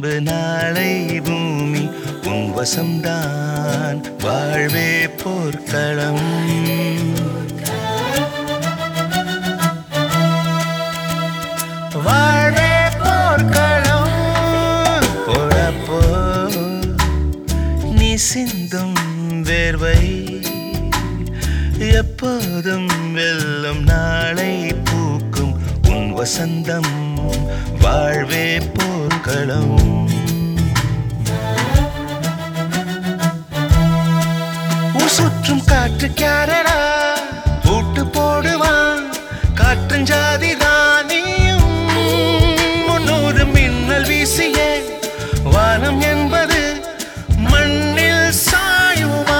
நம்பு நாளை பூமி உன் வசம்தான் வாழ்வே போர்க்களம் வாழ்வே போர்க்களம் போடப்போ நீ சிந்தும் வேர்வை எப்போதும் வெல்லும் நாளை பூக்கும் உன் வசந்தம் வாழ்வே போர்க்களம் ஊர் சுற்றும் காற்று கேரடா பூட்டு போடுவான் காற்றும் ஜாதி தானியும் முன்னூறு மின்னல் வீசியே வானம் என்பது மண்ணில் சாயுமா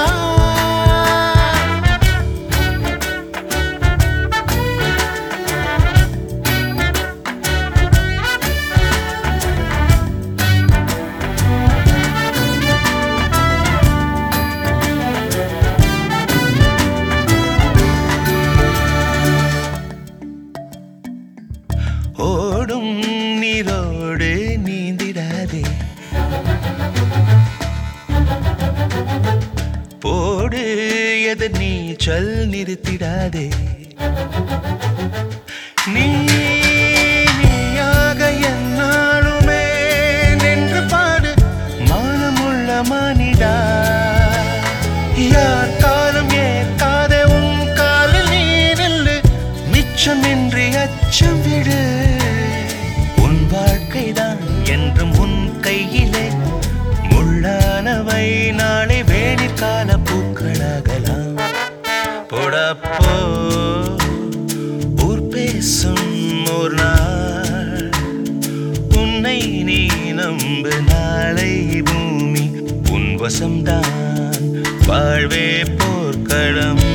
ஓடும் நீரோடு நீந்திடாதே போடு எதிர் நீச்சல் நிறுத்திடாதே நீ நீயாக என்னாலுமே நின்று பாடு மானமுள்ள மானிடா யார் காலம் ஏற்காத உன் காலில் நீ நில்லு மிச்சமின்றி அச்சம் விடு உன் வாழ்க்கைதான் என்றும் உன் கையிலே முள்ளானவை நாளை வேணிற்கால பூக்களாகலாம் போடப்போ ஊர் பேசும் ஒரு நாள் உன்னை நீ நம்பு நாளை பூமி உன் வசம்தான் வாழ்வே போர்க்களம்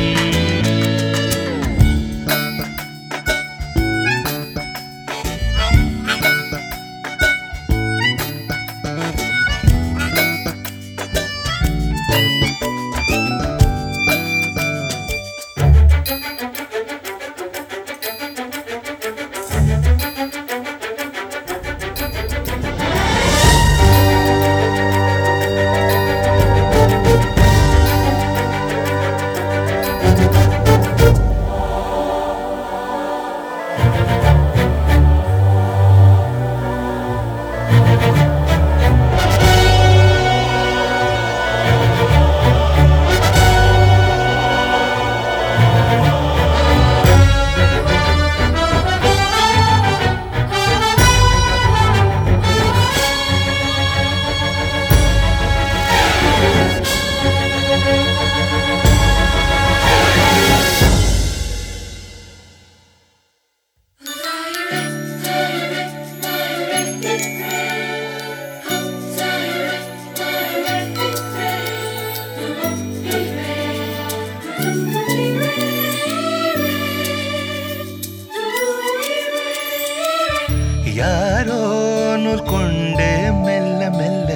யாரோ நூல் கொண்டு மெல்ல மெல்ல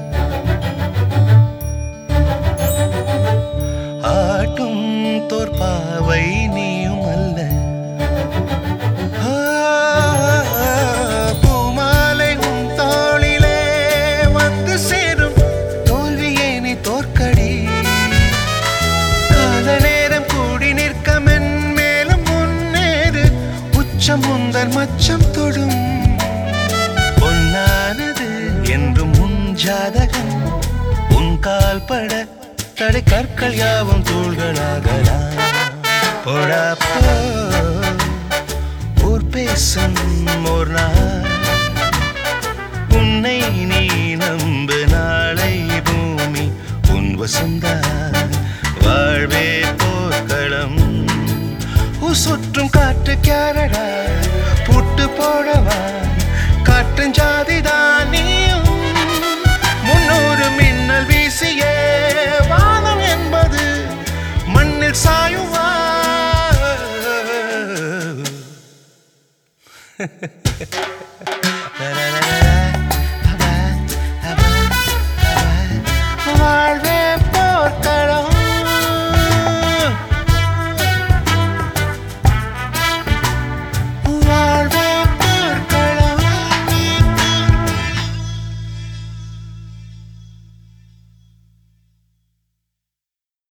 ஆட்டும் தோற்பாவை நீயும் அல்ல ஆ, பூமாலை உன் தோளிலே வந்து சேரும் தோல்வியை நீ தோற்கடி கால நேரம் கூடி நிற்க மென் மேலும் முன்னேறு உச்சம் முந்தன் மச்சம் தொடும் பொன்னானது என்றும் உன் ஜாதகம் உன் கால் பட தடை கற்கள் யாவும் தூள்களாகலாம் போடாப்போ ஊர் பேசும் ஒரு நாள் உன்னை நீ நம்பு நாளை பூமி உன் வசந்தான் வாழ்வே போர்க்களம் ஊர் சுற்றும் காற்று கேரடா புட்டு போடவா காற்றும் ஜாதிதான் நீயும் முன்னூறு மின்னல் வீசியே வானம் என்பது மண்ணில் சாயுவா